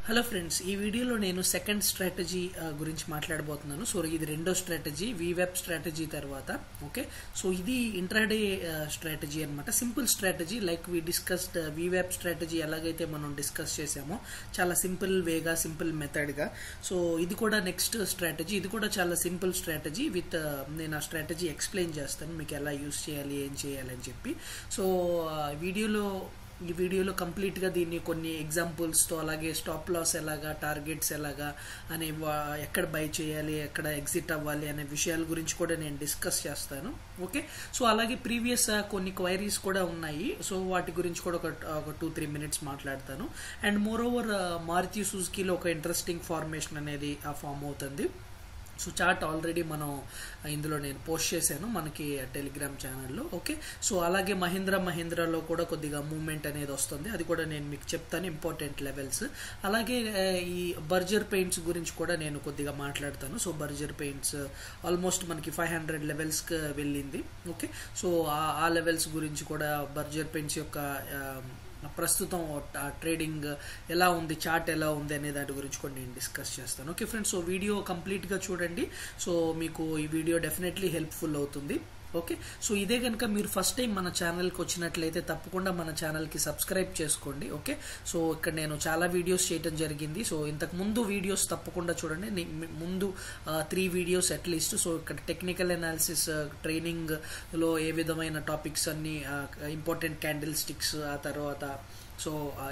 hello friends ఈ వీడియోలో నేను సెకండ్ స్ట్రాటజీ గురించి మాట్లాడబోతున్నాను సో ఇది రెండో స్ట్రాటజీ వెబ్ స్ట్రాటజీ తర్వాత ఓకే సో ఇది ఇంట్రాడే స్ట్రాటజీ అనమాట simple strategy like we discussed web strategy ఎలాగైతే మనం డిస్కస్ చేసామో చాలా సింపుల్ వేగా సింపుల్ మెథడ్గా సో ఇది కూడా నెక్స్ట్ స్ట్రాటజీ ఇది కూడా చాలా సింపుల్ స్ట్రాటజీ విత్ నేను ఆ స్ట్రాటజీ ఎక్స్ప్లెయిన్ చేస్తాను మీకు ఎలా యూస్ చేయాలి ఏం చేయాలి అని చెప్పి సో వీడియోలో ఈ వీడియోలో కంప్లీట్గా దీన్ని కొన్ని ఎగ్జాంపుల్స్తో అలాగే స్టాప్ లాస్ ఎలాగా టార్గెట్స్ ఎలాగా అనే ఎక్కడ బై చేయాలి ఎక్కడ ఎగ్జిట్ అవ్వాలి అనే విషయాల గురించి కూడా నేను డిస్కస్ చేస్తాను ఓకే సో అలాగే ప్రీవియస్ కొన్ని క్వైరీస్ కూడా ఉన్నాయి సో వాటి గురించి కూడా ఒక ఒక టూ త్రీ మినిట్స్ మాట్లాడతాను అండ్ మోర్ ఓవర్ మారుతి సుజుకీలో ఒక ఇంట్రెస్టింగ్ ఫార్మేషన్ అనేది ఫామ్ అవుతుంది సో చార్ట్ ఆల్రెడీ మనం ఇందులో నేను పోస్ట్ చేశాను మనకి టెలిగ్రామ్ ఛానల్లో ఓకే సో అలాగే మహీంద్రా మహీంద్రాలో కూడా కొద్దిగా మూవ్మెంట్ అనేది వస్తుంది అది కూడా నేను మీకు చెప్తాను ఇంపార్టెంట్ లెవెల్స్ అలాగే ఈ బర్జర్ పెయింట్స్ గురించి కూడా నేను కొద్దిగా మాట్లాడతాను సో బర్జర్ పెయింట్స్ ఆల్మోస్ట్ మనకి ఫైవ్ హండ్రెడ్ లెవెల్స్కి వెళ్ళింది ఓకే సో ఆ లెవెల్స్ గురించి కూడా బర్జర్ పెయింట్స్ యొక్క ప్రస్తుతం ట్రేడింగ్ ఎలా ఉంది చార్ట్ ఎలా ఉంది అనే దాని గురించి కూడా నేను డిస్కస్ చేస్తాను ఓకే ఫ్రెండ్స్ సో వీడియో కంప్లీట్గా చూడండి సో మీకు ఈ వీడియో డెఫినెట్లీ హెల్ప్ఫుల్ అవుతుంది ఓకే సో ఇదే కనుక మీరు ఫస్ట్ టైం మన ఛానల్కి వచ్చినట్లయితే తప్పకుండా మన ఛానల్కి సబ్స్క్రైబ్ చేసుకోండి ఓకే సో ఇక్కడ నేను చాలా వీడియోస్ చేయడం జరిగింది సో ఇంతకు ముందు వీడియోస్ తప్పకుండా చూడండి ముందు త్రీ వీడియోస్ అట్లీస్ట్ సో ఇక్కడ టెక్నికల్ అనాలిసిస్ ట్రైనింగ్లో ఏ విధమైన టాపిక్స్ అన్ని ఇంపార్టెంట్ క్యాండిల్ స్టిక్స్ ఆ తర్వాత so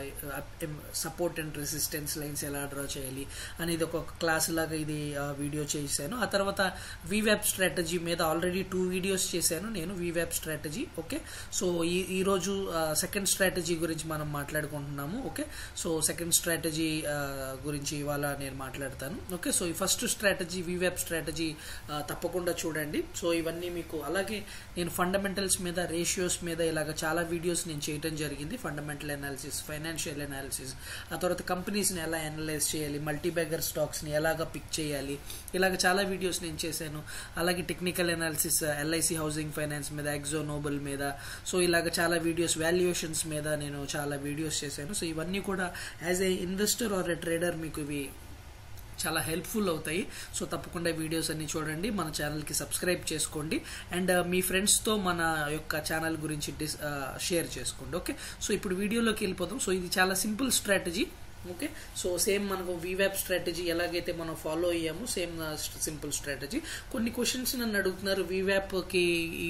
support and resistance lines ఎలా డ్రా చేయాలి అనేది ఒక క్లాస్ లాగా ఇది వీడియో చేశాను ఆ తర్వాత వీవ్యాప్ స్ట్రాటజీ మీద ఆల్రెడీ టూ వీడియోస్ చేశాను నేను వీవ్యాప్ స్ట్రాటజీ ఓకే సో ఈ ఈరోజు సెకండ్ స్ట్రాటజీ గురించి మనం మాట్లాడుకుంటున్నాము ఓకే సో సెకండ్ స్ట్రాటజీ గురించి ఇవాళ నేను మాట్లాడతాను ఓకే సో ఈ ఫస్ట్ స్ట్రాటజీ వీవ్యాప్ స్ట్రాటజీ తప్పకుండా చూడండి సో ఇవన్నీ మీకు అలాగే నేను ఫండమెంటల్స్ మీద రేషియోస్ మీద ఇలాగ చాలా వీడియోస్ నేను చేయడం జరిగింది ఫండమెంటల్ అనాలిసిస్ ఫైనాన్షియల్ అనాలిసిస్ ఆ తర్వాత కంపెనీస్ని ఎలా అనలైజ్ చేయాలి మల్టీబ్యాగర్ స్టాక్స్ని ఎలాగ పిక్ చేయాలి ఇలాగ చాలా వీడియోస్ నేను చేశాను అలాగే technical analysis LIC housing finance మీద ఎగ్జో నోబెల్ మీద సో ఇలాగ చాలా వీడియోస్ వాల్యుయేషన్స్ మీద నేను చాలా వీడియోస్ చేశాను సో ఇవన్నీ కూడా as a investor or a trader మీకు ఇవి చాలా హెల్ప్ఫుల్ అవుతాయి సో తప్పకుండా వీడియోస్ అన్ని చూడండి మన ఛానల్కి సబ్స్క్రైబ్ చేసుకోండి అండ్ మీ ఫ్రెండ్స్తో మన యొక్క ఛానల్ గురించి డిస్ షేర్ చేసుకోండి ఓకే సో ఇప్పుడు వీడియోలోకి వెళ్ళిపోతాం సో ఇది చాలా simple strategy okay so same మనకు వీవ్యాప్ స్ట్రాటజీ ఎలాగైతే మనం ఫాలో అయ్యామో సేమ్ సింపుల్ స్ట్రాటజీ కొన్ని క్వశ్చన్స్ నన్ను అడుగుతున్నారు వీవ్యాప్కి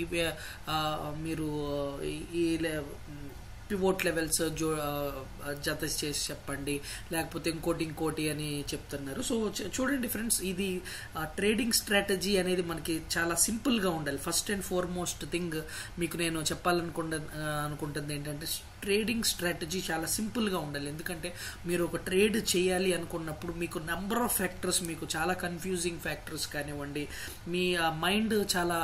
మీరు ఈ పివోట్ లెవెల్స్ జో జత చేసి చెప్పండి లేకపోతే ఇంకోటి ఇంకోటి అని చెప్తున్నారు సో చూడండి ఫ్రెండ్స్ ఇది ట్రేడింగ్ స్ట్రాటజీ అనేది మనకి చాలా సింపుల్గా ఉండాలి ఫస్ట్ అండ్ ఫార్మోస్ట్ థింగ్ మీకు నేను చెప్పాలనుకుంట అనుకుంటుంది ఏంటంటే ట్రేడింగ్ స్ట్రాటజీ చాలా సింపుల్గా ఉండాలి ఎందుకంటే మీరు ఒక ట్రేడ్ చేయాలి అనుకున్నప్పుడు మీకు నెంబర్ ఆఫ్ ఫ్యాక్టర్స్ మీకు చాలా కన్ఫ్యూజింగ్ ఫ్యాక్టర్స్ కానివ్వండి మీ మైండ్ చాలా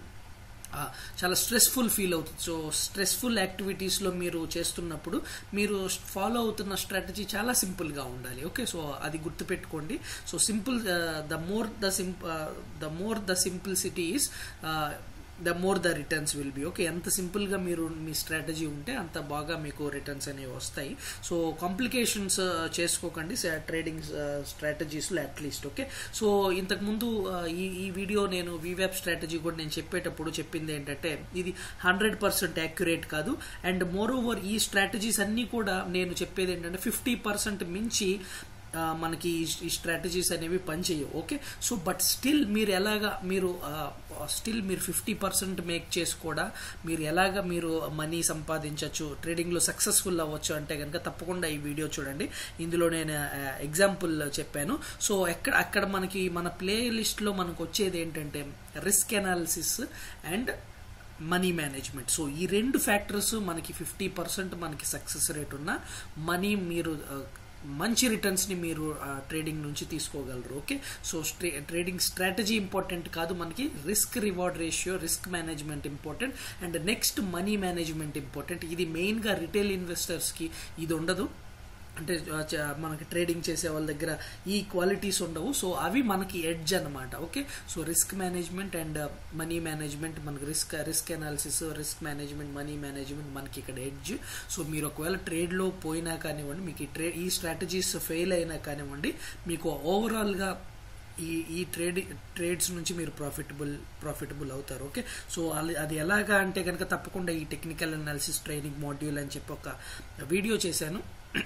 చాలా స్ట్రెస్ఫుల్ ఫీల్ అవుతుంది సో స్ట్రెస్ఫుల్ యాక్టివిటీస్లో మీరు చేస్తున్నప్పుడు మీరు ఫాలో అవుతున్న స్ట్రాటజీ చాలా సింపుల్గా ఉండాలి ఓకే సో అది గుర్తుపెట్టుకోండి so simple the more the simp the more the simplicity is the more the returns will be okay ఎంత సింపుల్గా మీరు మీ స్ట్రాటజీ ఉంటే అంత బాగా మీకు రిటర్న్స్ అనేవి వస్తాయి సో కాంప్లికేషన్స్ చేసుకోకండి ట్రేడింగ్ స్ట్రాటజీస్లో అట్లీస్ట్ ఓకే సో ఇంతకుముందు ఈ ఈ వీడియో నేను వీవ్యాప్ స్ట్రాటజీ కూడా నేను చెప్పేటప్పుడు చెప్పింది ఏంటంటే ఇది హండ్రెడ్ పర్సెంట్ యాక్యురేట్ కాదు అండ్ మోర్ ఓవర్ ఈ స్ట్రాటజీస్ అన్నీ కూడా నేను చెప్పేది ఏంటంటే ఫిఫ్టీ పర్సెంట్ మించి మనకి ఈ స్ట్రాటజీస్ అనేవి పనిచేయవు ఓకే సో బట్ స్టిల్ మీరు ఎలాగా మీరు స్టిల్ మీరు ఫిఫ్టీ పర్సెంట్ మేక్ చేసి కూడా మీరు ఎలాగ మీరు మనీ సంపాదించవచ్చు ట్రేడింగ్లో సక్సెస్ఫుల్ అవ్వచ్చు అంటే కనుక తప్పకుండా ఈ వీడియో చూడండి ఇందులో నేను ఎగ్జాంపుల్ చెప్పాను సో ఎక్కడ అక్కడ మనకి మన ప్లే లిస్ట్లో మనకు వచ్చేది ఏంటంటే risk analysis and money management so ఈ రెండు ఫ్యాక్టర్స్ మనకి ఫిఫ్టీ పర్సెంట్ మనకి సక్సెస్ రేట్ ఉన్న మనీ మీరు మంచి రిటర్న్స్ని మీరు ట్రేడింగ్ నుంచి తీసుకోగలరు okay so trading strategy important కాదు మనకి risk reward ratio risk management important and next money management important ఇది మెయిన్గా రిటైల్ ఇన్వెస్టర్స్కి ఇది ఉండదు అంటే ఆ, చ- మనకి ట్రేడింగ్ చేసే వాళ్ళ దగ్గర ఈ క్వాలిటీస్ ఉండవు సో అవి మనకి ఎడ్జ్ అన్నమాట okay so risk management and money management మనకి risk risk analysis risk management money management మనకి ఇక్కడ ఎడ్జ్ సో మీరు ఒకవేళ ట్రేడ్లో పోయినా కానివ్వండి మీకు ఈ ట్రే ఈ స్ట్రాటజీస్ ఫెయిల్ అయినా కానివ్వండి మీకు ఓవరాల్గా ఈ ఈ ట్రేడ్ ట్రేడ్స్ నుంచి మీరు ప్రాఫిటబుల్ ప్రాఫిటబుల్ అవుతారు ఓకే సో అది అది ఎలాగా అంటే కనుక తప్పకుండా ఈ టెక్నికల్ అనాలిసిస్ ట్రైనింగ్ మాడ్యూల్ అని చెప్పి ఒక వీడియో చేశాను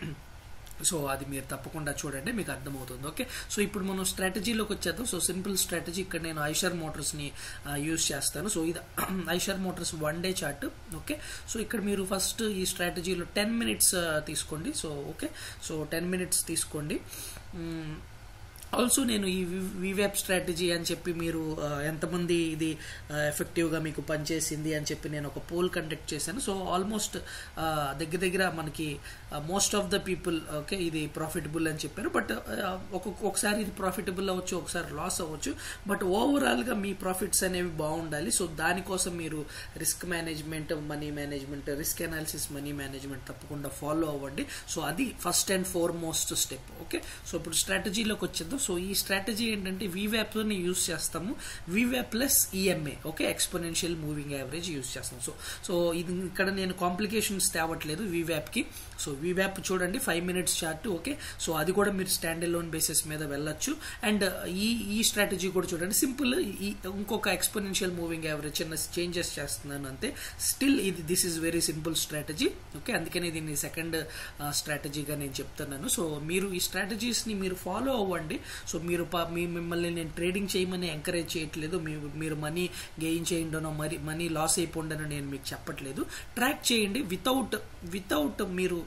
సో అది మీరు తప్పకుండా చూడండి మీకు అర్థమవుతుంది ఓకే సో ఇప్పుడు మనం స్ట్రాటజీలోకి వచ్చేద్దాం సో సింపుల్ స్ట్రాటజీ ఇక్కడ నేను ఐషర్ మోటార్స్ని యూజ్ చేస్తాను సో ఇది Eicher Motors one day chart okay so ఇక్కడ మీరు ఫస్ట్ ఈ స్ట్రాటజీలో టెన్ మినిట్స్ తీసుకోండి so okay so ten minutes తీసుకోండి మ్మ్, ఆల్సో నేను ఈ వివెబ్ స్ట్రాటజీ అని చెప్పి మీరు ఆ, ఎంతమంది ఇది ఎఫెక్టివ్గా మీకు పనిచేసింది అని చెప్పి నేను ఒక పోల్ కండక్ట్ చేశాను సో ఆల్మోస్ట్ దగ్గర దగ్గర మనకి most of the people okay ఇది ప్రాఫిటబుల్ అని చెప్పారు బట్ ఒక్కొక్క ఒకసారి ఇది ప్రాఫిటబుల్ అవ్వచ్చు ఒకసారి లాస్ అవ్వచ్చు బట్ ఓవరాల్గా మీ ప్రాఫిట్స్ అనేవి బాగుండాలి సో దానికోసం మీరు risk management money management risk analysis money management తప్పకుండా ఫాలో అవ్వండి సో అది first and foremost step okay so ఇప్పుడు స్ట్రాటజీలోకి వచ్చేద్దాం సో ఈ స్ట్రాటజీ ఏంటంటే ని యూస్ చేస్తాము వివ్యాప్ plus EMA okay exponential moving average use చేస్తాం సో సో ఇది ఇక్కడ నేను కాంప్లికేషన్స్ తేవట్లేదు కి సో వివ్యాప్ చూడండి five minutes chart okay so అది కూడా మీరు స్టాండ్ లోన్ బేసిస్ మీద వెళ్ళొచ్చు అండ్ ఈ ఈ స్ట్రాటజీ కూడా చూడండి సింపుల్ ఈ ఇంకొక ఎక్స్పోనెన్షియల్ మూవింగ్ యావరేజ్ చిన్న చేంజెస్ చేస్తున్నాను అంతే స్టిల్ ఇది this is very simple strategy okay అందుకని దీన్ని సెకండ్ స్ట్రాటజీగా నేను చెప్తున్నాను సో మీరు ఈ స్ట్రాటజీస్ ని మీరు ఫాలో అవ్వండి సో మీరు ప- మీ మిమ్మల్ని నేను ట్రేడింగ్ చేయమని ఎంకరేజ్ చేయట్లేదు మీ- మీరు మనీ గెయిన్ చేయండనో మరి మనీ లాస్ అయిపోండనో నేను మీకు చెప్పట్లేదు ట్రాక్ చేయండి వితౌట్ వితౌట్ మీరు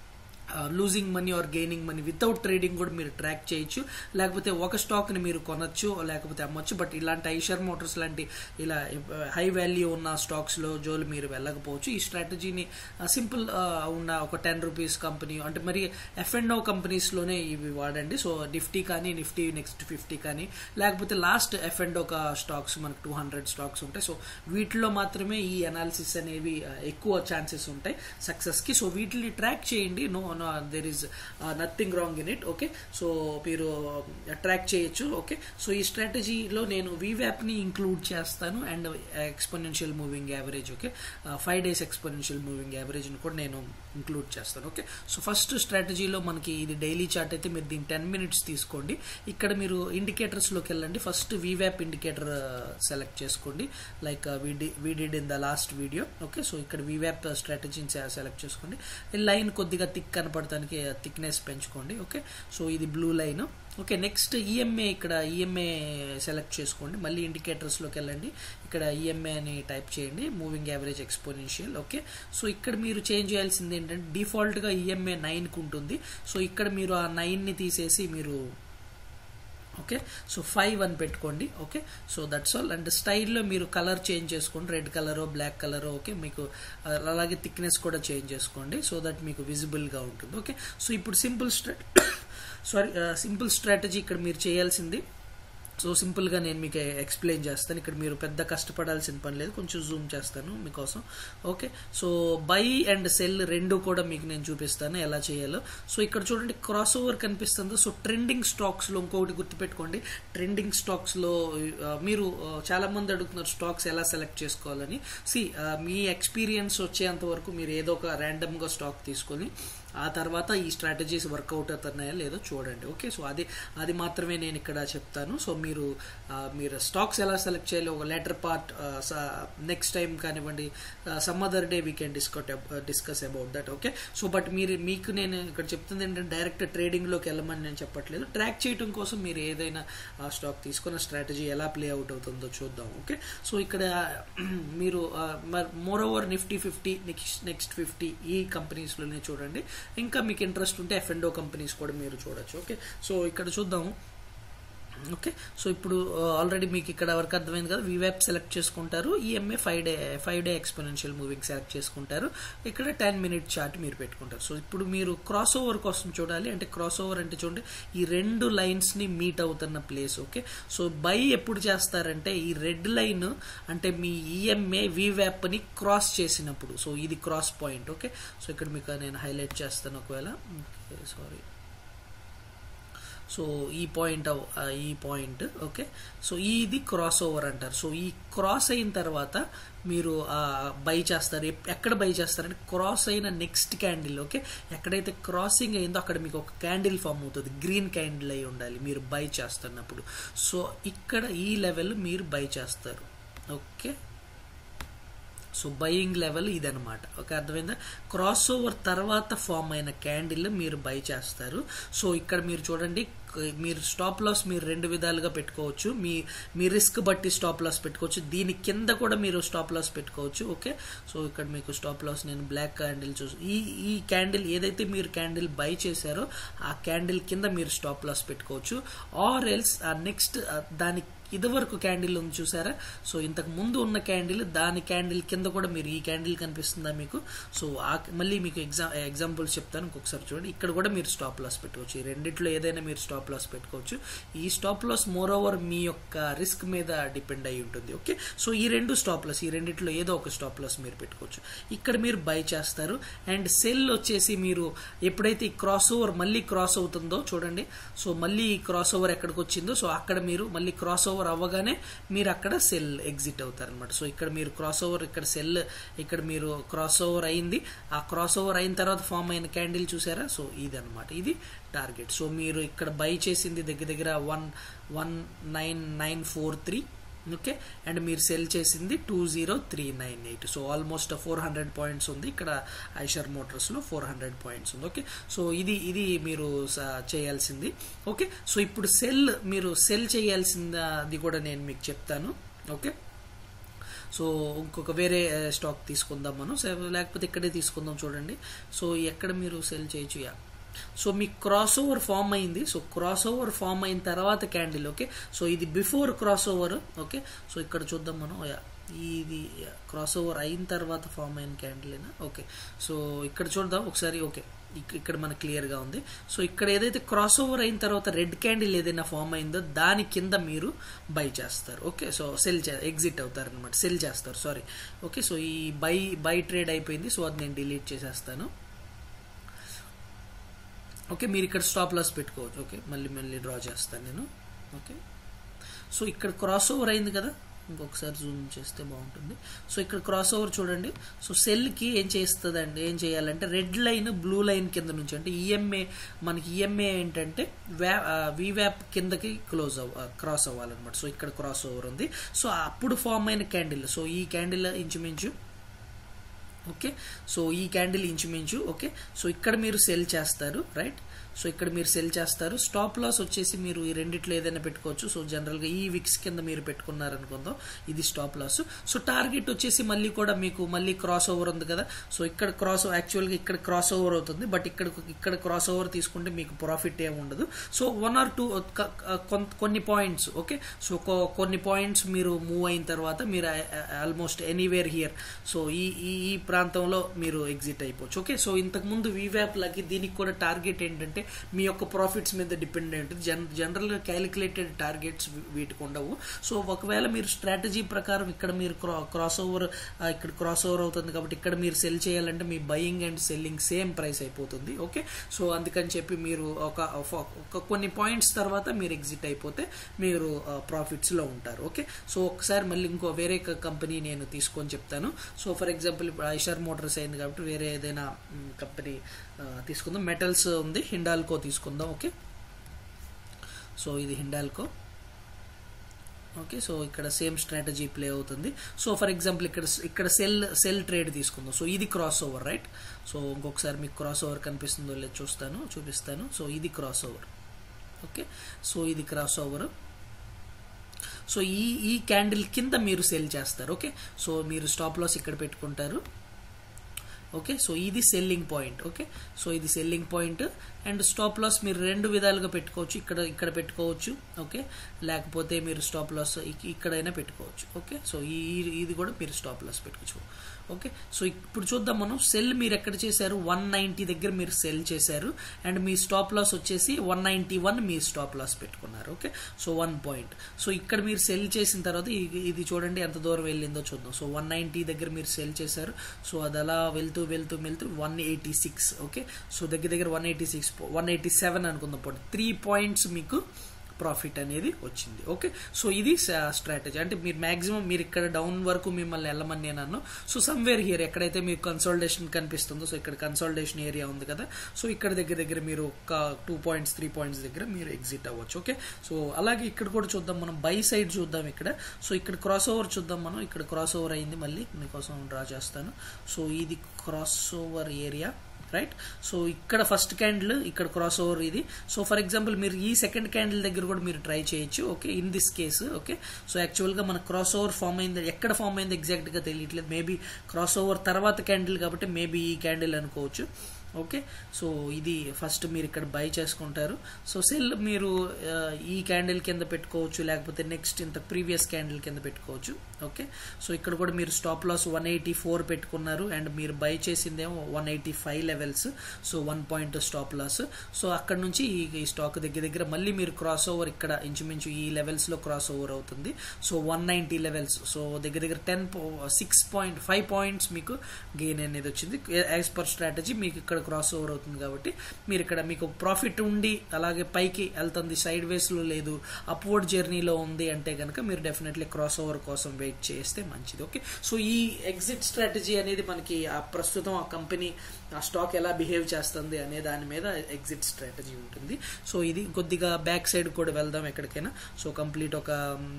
losing money or gaining money without trading కూడా మీరు ట్రాక్ చేయొచ్చు లేకపోతే ఒక స్టాక్ని మీరు కొనొచ్చు లేకపోతే అమ్మొచ్చు బట్ ఇలాంటి ఐషర్ మోటార్స్ లాంటి ఇలా హై వాల్యూ ఉన్న స్టాక్స్లో జోలు మీరు వెళ్ళకపోవచ్చు ఈ స్ట్రాటజీని సింపుల్ ఉన్న ఒక టెన్ రూపీస్ కంపెనీ అంటే మరి ఎఫ్ అండ్ ఓ కంపెనీస్లోనే ఇవి వాడండి సో నిఫ్టీ కానీ నిఫ్టీ నెక్స్ట్ ఫిఫ్టీ కానీ లేకపోతే లాస్ట్ ఎఫ్ అండ్ ఒక స్టాక్స్ మనకు టూ హండ్రెడ్ స్టాక్స్ ఉంటాయి సో వీటిలో మాత్రమే ఈ అనాలిసిస్ అనేవి ఆ, ఎక్కువ ఛాన్సెస్ ఉంటాయి సక్సెస్కి సో వీటిని ట్రాక్ చేయండి no no there is nothing wrong in it okay so మీరు ట్రాక్ చేయొచ్చు ఓకే సో ఈ స్ట్రాటజీలో నేను ని ఇంక్లూడ్ చేస్తాను and exponential moving average okay five days exponential moving యావరేజ్ని కూడా నేను ఇంక్లూడ్ చేస్తాను ఓకే సో ఫస్ట్ స్ట్రాటజీలో మనకి ఇది డైలీ చార్ట్ అయితే మీరు దీని టెన్ మినిట్స్ తీసుకోండి ఇక్కడ మీరు ఇండికేటర్స్లోకి వెళ్ళండి ఫస్ట్ వీవ్యాప్ ఇండికేటర్ సెలెక్ట్ చేసుకోండి like we did in the last video okay so ఇక్కడ వీవ్యాప్ స్ట్రాటజీని సెలెక్ట్ చేసుకోండి ఈ లైన్ కొద్దిగా థిక్ కనపడటానికి థిక్నెస్ పెంచుకోండి ఓకే సో ఇది blue line okay next EMA ఇక్కడ ఈఎంఏ సెలెక్ట్ చేసుకోండి మళ్ళీ ఇండికేటర్స్లోకి వెళ్ళండి ఇక్కడ ఈఎంఏ అని టైప్ చేయండి moving average exponential okay so ఇక్కడ మీరు చేంజ్ చేయాల్సింది ఏంటంటే డిఫాల్ట్గా ఈఎంఏ నైన్కి ఉంటుంది సో ఇక్కడ మీరు ఆ నైన్ని తీసేసి మీరు ఓకే సో ఫైవ్ అని పెట్టుకోండి okay so that's all and స్టైల్లో మీరు కలర్ చేంజ్ చేసుకోండి రెడ్ కలరో బ్లాక్ కలరో ఓకే మీకు అలాగే థిక్నెస్ కూడా చేంజ్ చేసుకోండి సో దట్ మీకు విజిబుల్గా ఉంటుంది ఓకే సో ఇప్పుడు simple stra sorry simple strategy ఇక్కడ మీరు చేయాల్సింది సో సింపుల్గా నేను మీకు ఎక్స్ప్లెయిన్ చేస్తాను ఇక్కడ మీరు పెద్ద కష్టపడాల్సిన పని లేదు కొంచెం జూమ్ చేస్తాను మీకోసం okay so buy and sell రెండు కూడా మీకు నేను చూపిస్తాను ఎలా చేయాలో సో ఇక్కడ చూడండి క్రాస్ ఓవర్ కనిపిస్తుందో సో ట్రెండింగ్ స్టాక్స్లో ఇంకొకటి గుర్తుపెట్టుకోండి ట్రెండింగ్ స్టాక్స్లో మీరు ఆ, చాలా మంది అడుగుతున్నారు స్టాక్స్ ఎలా సెలెక్ట్ చేసుకోవాలని సి మీ ఎక్స్పీరియన్స్ వచ్చేంత వరకు మీరు ఏదో ఒక ర్యాండమ్గా స్టాక్ తీసుకొని ఆ తర్వాత ఈ స్ట్రాటజీస్ వర్కౌట్ అవుతున్నాయా లేదో చూడండి ఓకే సో అది అది మాత్రమే నేను ఇక్కడ చెప్తాను సో మీరు ఆ, మీరు స్టాక్స్ ఎలా సెలెక్ట్ చేయాలి ఒక లెటర్ పార్ట్ నెక్స్ట్ టైం కానివ్వండి some other day we can discuss discuss about that okay so but మీరు మీకు నేను ఇక్కడ చెప్తుంది ఏంటంటే డైరెక్ట్ ట్రేడింగ్లోకి వెళ్ళమని నేను చెప్పట్లేదు ట్రాక్ చేయడం కోసం మీరు ఏదైనా స్టాక్ తీసుకున్న స్ట్రాటజీ ఎలా ప్లే అవుట్ అవుతుందో చూద్దాం ఓకే సో ఇక్కడ మీరు moreover Nifty fifty next next fifty ఈ కంపెనీస్లోనే చూడండి ఇంకా మీకు ఇంట్రెస్ట్ ఉంటే ఎఫ్ అండ్ కంపెనీస్ కూడా మీరు చూడొచ్చు ఓకే సో ఇక్కడ చూద్దాం ఓకే సో ఇప్పుడు ఆల్రెడీ మీకు ఇక్కడ వరకు అర్థమైంది కదా వివాప్ సెలెక్ట్ చేసుకుంటారు EMA five day five day exponential moving select చేసుకుంటారు ఇక్కడ టెన్ మినిట్ చార్ట్ మీరు పెట్టుకుంటారు సో ఇప్పుడు మీరు క్రాస్ ఓవర్ కోసం చూడాలి అంటే క్రాస్ ఓవర్ అంటే చూడండి ఈ రెండు లైన్స్ ని మీట్ అవుతున్న ప్లేస్ ఓకే సో బై ఎప్పుడు చేస్తారంటే ఈ రెడ్ లైన్ అంటే మీ ఈఎంఏ వివాప్ ని క్రాస్ చేసినప్పుడు సో ఇది క్రాస్ పాయింట్ ఓకే సో ఇక్కడ మీకు నేను హైలైట్ చేస్తాను ఒకవేళ ఓకే సారీ సో ఈ పాయింట్ ఈ పాయింట్ ఓకే సో ఇది క్రాస్ ఓవర్ అంటారు సో ఈ క్రాస్ అయిన తర్వాత మీరు బై చేస్తారు ఎక్కడ బై చేస్తారంటే క్రాస్ అయిన నెక్స్ట్ క్యాండిల్ ఓకే ఎక్కడైతే క్రాసింగ్ అయిందో అక్కడ మీకు ఒక క్యాండిల్ ఫామ్ అవుతుంది గ్రీన్ క్యాండిల్ అయి ఉండాలి మీరు బై చేస్తున్నప్పుడు సో ఇక్కడ ఈ లెవెల్ మీరు బై చేస్తారు ఓకే సో బయింగ్ లెవెల్ ఇదనమాట ఓకే అర్థమైందా క్రాస్ ఓవర్ తర్వాత ఫామ్ అయిన క్యాండిల్ మీరు బై చేస్తారు సో ఇక్కడ మీరు చూడండి మీరు స్టాప్ లాస్ మీరు రెండు విధాలుగా పెట్టుకోవచ్చు మీ మీ రిస్క్ బట్టి స్టాప్ లాస్ పెట్టుకోవచ్చు దీని కింద కూడా మీరు స్టాప్ లాస్ పెట్టుకోవచ్చు ఓకే సో ఇక్కడ మీకు స్టాప్ లాస్ నేను బ్లాక్ క్యాండిల్ చూసి ఈ ఈ క్యాండిల్ ఏదైతే మీరు క్యాండిల్ బై చేశారో ఆ క్యాండిల్ కింద మీరు స్టాప్ లాస్ పెట్టుకోవచ్చు ఆర్ ఎల్స్ ఆ నెక్స్ట్ దాని ఇదివరకు క్యాండిల్ ఉంది చూసారా సో ఇంతకు ముందు ఉన్న క్యాండిల్ దాని క్యాండిల్ కింద కూడా మీరు ఈ క్యాండిల్ కనిపిస్తుందా మీకు సో ఆ మళ్ళీ మీకు ఎగ్జా ఎగ్జాంపుల్స్ చెప్తాను ఇంకొకసారి చూడండి ఇక్కడ కూడా మీరు స్టాప్ లాస్ పెట్టుకోవచ్చు ఈ రెండిట్లో ఏదైనా మీరు స్టాప్ లాస్ పెట్టుకోవచ్చు ఈ స్టాప్ లాస్ మోర్ ఓవర్ మీ యొక్క రిస్క్ మీద డిపెండ్ అయి ఉంటుంది ఓకే సో ఈ రెండు స్టాప్ లాస్ ఈ రెండిట్లో ఏదో ఒక స్టాప్ లాస్ మీరు పెట్టుకోవచ్చు ఇక్కడ మీరు బై చేస్తారు అండ్ సెల్ వచ్చేసి మీరు ఎప్పుడైతే ఈ క్రాస్ ఓవర్ మళ్ళీ క్రాస్ అవుతుందో చూడండి సో మళ్ళీ ఈ క్రాస్ ఓవర్ ఎక్కడికి వచ్చిందో సో అక్కడ మీరు మళ్ళీ క్రాస్ ఓవర్ అవ్వగానే మీరు అక్కడ సెల్ ఎగ్జిట్ అవుతారనమాట సో ఇక్కడ మీరు క్రాస్ ఓవర్ ఇక్కడ సెల్ ఇక్కడ మీరు క్రాస్ ఓవర్ అయింది ఆ క్రాస్ ఓవర్ అయిన తర్వాత ఫామ్ అయిన క్యాండిల్ చూసారా సో ఇది అనమాట ఇది టార్గెట్ సో మీరు ఇక్కడ బై చేసింది దగ్గర దగ్గర one one nine nine four three okay and మీరు సెల్ చేసింది two zero three nine eight so almost four hundred points ఉంది ఇక్కడ ఐషర్ మోటార్స్లో ఫోర్ హండ్రెడ్ పాయింట్స్ ఉంది ఓకే సో ఇది ఇది మీరు చేయాల్సింది ఓకే సో ఇప్పుడు సెల్ మీరు సెల్ చేయాల్సింది కూడా నేను మీకు చెప్తాను ఓకే సో ఇంకొక వేరే స్టాక్ తీసుకుందాం మనం లేకపోతే ఇక్కడే తీసుకుందాం చూడండి సో ఎక్కడ మీరు సెల్ చేయొచ్చు యా సో మీ క్రాస్ ఓవర్ ఫామ్ అయింది సో క్రాస్ ఓవర్ ఫామ్ అయిన తర్వాత క్యాండిల్ ఓకే సో ఇది before cross over okay so ఇక్కడ చూద్దాం మనం ఇది క్రాస్ ఓవర్ అయిన తర్వాత ఫామ్ అయిన క్యాండిల్ అయినా ఓకే సో ఇక్కడ చూద్దాం ఒకసారి ఓకే ఇక్కడ మనకు క్లియర్గా ఉంది సో ఇక్కడ ఏదైతే క్రాస్ ఓవర్ అయిన తర్వాత రెడ్ క్యాండిల్ ఏదైనా ఫామ్ అయిందో దాని కింద మీరు బై చేస్తారు ఓకే సో సెల్ ఎగ్జిట్ అవుతారు అనమాట సెల్ చేస్తారు సారీ ఓకే సో ఈ బై బై ట్రేడ్ అయిపోయింది సో అది నేను డిలీట్ చేసేస్తాను ఓకే మీరు ఇక్కడ స్టాప్ లాస్ పెట్టుకోవచ్చు ఓకే మళ్ళీ మళ్ళీ డ్రా చేస్తాను నేను ఓకే సో ఇక్కడ క్రాస్ ఓవర్ అయింది కదా ఇంకొకసారి జూమ్ చేస్తే బాగుంటుంది సో ఇక్కడ క్రాస్ ఓవర్ చూడండి సో సెల్కి ఏం చేస్తుందండి ఏం చేయాలంటే రెడ్ లైన్ బ్లూ లైన్ కింద నుంచి అంటే ఈఎంఏ మనకి ఈఎంఏ ఏంటంటే వ్యా వివ్యాప్ కిందకి క్లోజ్ అవ్వ క్రాస్ అవ్వాలన్నమాట సో ఇక్కడ క్రాస్ ఓవర్ ఉంది సో అప్పుడు ఫామ్ అయిన క్యాండిల్ సో ఈ క్యాండిల్ ఇంచుమించు ఓకే సో ఈ క్యాండిల్ ఇంచుమించు ఓకే సో ఇక్కడ మీరు సెల్ చేస్తారు రైట్ సో ఇక్కడ మీరు సెల్ చేస్తారు స్టాప్ లాస్ వచ్చేసి మీరు ఈ రెండిట్లో ఏదైనా పెట్టుకోవచ్చు సో జనరల్గా ఈ విక్స్ కింద మీరు పెట్టుకున్నారనుకుందాం ఇది స్టాప్ లాస్ సో టార్గెట్ వచ్చేసి మళ్ళీ కూడా మీకు మళ్ళీ క్రాస్ ఓవర్ ఉంది కదా సో ఇక్కడ క్రాస్ యాక్చువల్గా ఇక్కడ క్రాస్ ఓవర్ అవుతుంది బట్ ఇక్కడ ఇక్కడ క్రాస్ ఓవర్ తీసుకుంటే మీకు ప్రాఫిట్ ఏమి ఉండదు సో వన్ ఆర్ టూ కొన్ని పాయింట్స్ ఓకే సో కొన్ని పాయింట్స్ మీరు మూవ్ అయిన తర్వాత మీరు ఆల్మోస్ట్ ఎనీవేర్ హియర్ సో ఈ ఈ ప్రాంతంలో మీరు ఎగ్జిట్ అయిపోవచ్చు ఓకే సో ఇంతకు ముందు వీవ్యాప్ లాకి దీనికి కూడా టార్గెట్ ఏంటంటే మీ యొక్క ప్రాఫిట్స్ మీద డిపెండ్ అయి ఉంటుంది జన్ జనరల్గా క్యాలిక్యులేటెడ్ టార్గెట్స్ వీటికి ఉండవు సో ఒకవేళ మీరు స్ట్రాటజీ ప్రకారం ఇక్కడ మీరు క్రాస్ ఓవర్ ఇక్కడ క్రాస్ ఓవర్ అవుతుంది కాబట్టి ఇక్కడ మీరు సెల్ చేయాలంటే మీ buying and selling same price అయిపోతుంది ఓకే సో అందుకని చెప్పి మీరు ఒక ఒక కొన్ని పాయింట్స్ తర్వాత మీరు ఎగ్జిట్ అయిపోతే మీరు ప్రాఫిట్స్లో ఉంటారు ఓకే సో ఒకసారి మళ్ళీ ఇంకో వేరే కంపెనీ నేను తీసుకొని చెప్తాను సో ఫర్ ఎగ్జాంపుల్ ఇప్పుడు ఐషర్ మోటార్స్ అయింది కాబట్టి వేరే ఏదైనా కంపెనీ తీసుకుందాం మెటల్స్ ఉంది హిండాల్కో తీసుకుందాం ఓకే సో ఇది హిండాల్కో ఓకే సో ఇక్కడ సేమ్ స్ట్రాటజీ ప్లే అవుతుంది సో ఫర్ ఎగ్జాంపుల్ ఇక్కడ ఇక్కడ సెల్ సెల్ ట్రేడ్ తీసుకుందాం సో ఇది క్రాస్ ఓవర్ రైట్ సో ఇంకొకసారి మీకు క్రాస్ ఓవర్ కనిపిస్తుందో లేదు చూస్తాను చూపిస్తాను సో ఇది క్రాస్ ఓవర్ ఓకే సో ఇది క్రాస్ ఓవర్ సో ఈ ఈ క్యాండిల్ కింద మీరు సెల్ చేస్తారు ఓకే సో మీరు స్టాప్ లాస్ ఇక్కడ పెట్టుకుంటారు ఓకే సో ఇది సెల్లింగ్ పాయింట్ ఓకే సో ఇది selling point and stop loss మీరు రెండు విధాలుగా పెట్టుకోవచ్చు ఇక్కడ ఇక్కడ పెట్టుకోవచ్చు ఓకే లేకపోతే మీరు స్టాప్ లాస్ ఇక్కడైనా పెట్టుకోవచ్చు ఓకే సో ఈ ఈ- ఇది కూడా మీరు స్టాప్ లాస్ పెట్టుకోవచ్చు ఓకే సో ఇప్పుడు చూద్దాం మనం సెల్ మీరు ఎక్కడ చేశారు వన్ నైంటీ దగ్గర మీరు సెల్ చేశారు అండ్ మీ స్టాప్ లాస్ వచ్చేసి వన్ నైంటీ వన్ మీ స్టాప్ లాస్ పెట్టుకున్నారు okay so one point so ఇక్కడ మీరు సెల్ చేసిన తర్వాత ఇది- ఇది చూడండి ఎంత దూరం వెళ్ళిందో చూద్దాం సో వన్ నైంటీ దగ్గర మీరు సెల్ చేశారు సో అది అలా వెళ్తూ వెళ్తూ వెళ్తూ one eighty six okay so దగ్గర దగ్గర one eighty six one eighty seven అనుకుందాం పోటీ త్రీ పాయింట్స్ మీకు ప్రాఫిట్ అనేది వచ్చింది ఓకే సో ఇది స్ట్రాటజీ అంటే మీరు మాక్సిమం మీరు ఇక్కడ డౌన్ వరకు మిమ్మల్ని వెళ్ళమని నేను అన్నాను సో సమ్వేర్ హియర్ ఎక్కడైతే మీకు కన్సల్టేషన్ కనిపిస్తుందో సో ఇక్కడ కన్సల్టేషన్ ఏరియా ఉంది కదా సో ఇక్కడ దగ్గర దగ్గర మీరు ఒక టూ పాయింట్స్ త్రీ పాయింట్స్ దగ్గర మీరు ఎగ్జిట్ అవ్వచ్చు ఓకే సో అలాగే ఇక్కడ కూడా చూద్దాం మనం బై సైడ్ చూద్దాం ఇక్కడ సో ఇక్కడ క్రాస్ ఓవర్ చూద్దాం మనం ఇక్కడ క్రాస్ ఓవర్ అయింది మళ్ళీ మీకోసం డ్రా చేస్తాను సో ఇది cross over area right so ఇక్కడ ఫస్ట్ క్యాండిల్ ఇక్కడ క్రాస్ ఓవర్ ఇది సో ఫర్ ఎగ్జాంపుల్ మీరు ఈ సెకండ్ క్యాండిల్ దగ్గర కూడా మీరు ట్రై చేయొచ్చు okay in this case okay so యాక్చువల్గా మన క్రాస్ ఓవర్ ఫామ్ అయింది ఎక్కడ ఫామ్ అయింది ఎగ్జాక్ట్గా తెలియట్లేదు మేబీ క్రాస్ ఓవర్ తర్వాత క్యాండిల్ కాబట్టి మేబీ ఈ క్యాండిల్ అనుకోవచ్చు ఓకే సో ఇది ఫస్ట్ మీరు ఇక్కడ బై చేసుకుంటారు సో సెల్ మీరు ఆ, ఈ క్యాండిల్ కింద పెట్టుకోవచ్చు లేకపోతే నెక్స్ట్ ఇంత ప్రీవియస్ క్యాండిల్ కింద పెట్టుకోవచ్చు ఓకే సో ఇక్కడ కూడా మీరు stop loss one eighty four పెట్టుకున్నారు అండ్ మీరు బై చేసిందేమో one eighty five levels so one point stop loss so అక్కడ నుంచి ఈ ఈ స్టాక్ దగ్గర దగ్గర మళ్ళీ మీరు క్రాస్ ఓవర్ ఇక్కడ ఇంచుమించు ఈ లెవెల్స్ లో క్రాస్ ఓవర్ అవుతుంది so one ninety levels so దగ్గర దగ్గర ten six point five points మీకు గెయిన్ అనేది వచ్చింది యాజ్ పర్ స్ట్రాటజీ మీకు ఇక్కడ క్రాస్ ఓవర్ అవుతుంది కాబట్టి మీరు ఇక్కడ మీకు ప్రాఫిట్ ఉండి అలాగే పైకి వెళ్తుంది సైడ్ వేస్ లో లేదు అప్వర్డ్ జర్నీలో ఉంది అంటే కనుక మీరు డెఫినెట్లీ క్రాస్ ఓవర్ కోసం వెయిట్ చేస్తే మంచిది ఓకే సో ఈ ఎగ్జిట్ స్ట్రాటజీ అనేది మనకి ఆ ప్రస్తుతం ఆ కంపెనీ ఆ స్టాక్ ఎలా బిహేవ్ చేస్తుంది అనే దాని మీద ఎగ్జిట్ స్ట్రాటజీ ఉంటుంది సో ఇది కొద్దిగా బ్యాక్ సైడ్ కూడా వెళ్దాం ఎక్కడికైనా సో కంప్లీట్ ఒక మ్,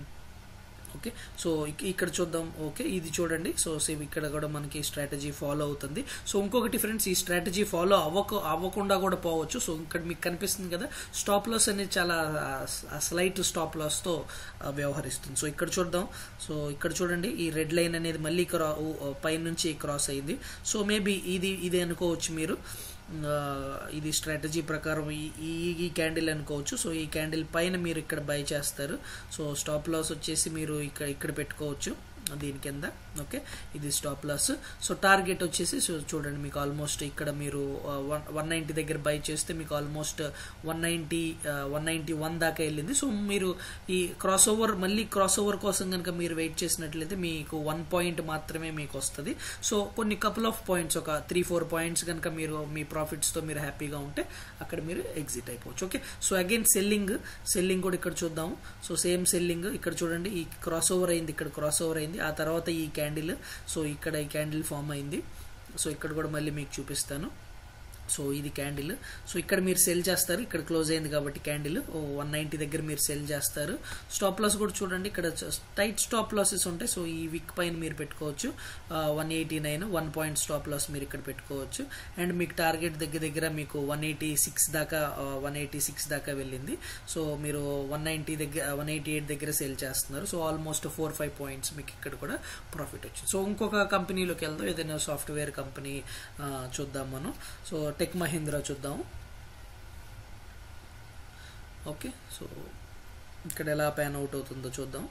ఓకే సో ఇక్- ఇక్కడ చూద్దాం ఓకే ఇది చూడండి సో సేమ్ ఇక్కడ కూడా మనకి స్ట్రాటజీ ఫాలో అవుతుంది సో ఇంకొకటి ఫ్రెండ్స్ ఈ స్ట్రాటజీ ఫాలో అవ్వక అవ్వకుండా కూడా పోవచ్చు సో ఇక్కడ మీకు కనిపిస్తుంది కదా స్టాప్ లాస్ అనేది చాలా స్లైట్ స్టాప్ లాస్ తో ఆ, వ్యవహరిస్తుంది సో ఇక్కడ చూద్దాం సో ఇక్కడ చూడండి ఈ రెడ్ లైన్ అనేది మళ్ళీ క్రా పై నుంచి క్రాస్ అయింది సో మేబీ ఇది ఇది అనుకోవచ్చు మీరు ఆ, ఇది స్ట్రాటజీ ప్రకారం ఈ ఈ- ఈ క్యాండిల్ అనుకోవచ్చు సో ఈ క్యాండిల్ పైన మీరు ఇక్కడ బై చేస్తారు సో స్టాప్ లాస్ వచ్చేసి మీరు ఇక్కడ ఇక్కడ పెట్టుకోవచ్చు దీని కింద ఓకే ఇది స్టాప్ లాస్ సో టార్గెట్ వచ్చేసి సో చూడండి మీకు ఆల్మోస్ట్ ఇక్కడ మీరు వన్ వన్ నైంటీ దగ్గర బై చేస్తే మీకు almost one ninety one ninety one దాకా వెళ్ళింది సో మీరు ఈ క్రాస్ ఓవర్ మళ్ళీ క్రాస్ ఓవర్ కోసం కనుక మీరు వెయిట్ చేసినట్లయితే మీకు వన్ పాయింట్ మాత్రమే మీకు వస్తుంది సో కొన్ని కపుల్ ఆఫ్ పాయింట్స్ ఒక త్రీ ఫోర్ పాయింట్స్ కనుక మీరు మీ ప్రాఫిట్స్తో మీరు హ్యాపీగా ఉంటే అక్కడ మీరు ఎగ్జిట్ అయిపోవచ్చు okay so again selling selling కూడా ఇక్కడ చూద్దాము సో సేమ్ సెల్లింగ్ ఇక్కడ చూడండి ఈ క్రాస్ ఓవర్ అయింది ఇక్కడ క్రాస్ ఓవర్ అయింది ఆ తర్వాత ఈ క్యాండిల్ సో ఇక్కడ ఈ క్యాండిల్ ఫామ్ అయింది సో ఇక్కడ కూడా మళ్ళీ మీకు చూపిస్తాను సో ఇది క్యాండిల్ సో ఇక్కడ మీరు సెల్ చేస్తారు ఇక్కడ క్లోజ్ అయింది కాబట్టి క్యాండిల్ వన్ నైంటీ దగ్గర మీరు సెల్ చేస్తారు స్టాప్ లాస్ కూడా చూడండి ఇక్కడ టైట్ స్టాప్ లాసెస్ ఉంటాయి సో ఈ వీక్ పైన మీరు పెట్టుకోవచ్చు one eighty nine one point stop loss మీరు ఇక్కడ పెట్టుకోవచ్చు అండ్ మీకు టార్గెట్ దగ్గర దగ్గర మీకు వన్ ఎయిటీ సిక్స్ దాకా వన్ ఎయిటీ సిక్స్ దాకా వెళ్ళింది సో మీరు వన్ నైంటీ దగ్గర వన్ ఎయిటీ ఎయిట్ దగ్గర సెల్ చేస్తున్నారు so almost four five points మీకు ఇక్కడ కూడా ప్రాఫిట్ వచ్చింది సో ఇంకొక కంపెనీలోకి వెళ్దాం ఏదైనా సాఫ్ట్వేర్ కంపెనీ చూద్దాం మనం సో టెక్ మహీంద్రా చూద్దాం ఓకే సో ఇక్కడ ఎలా ప్యాన్ అవుట్ అవుతుందో చూద్దాం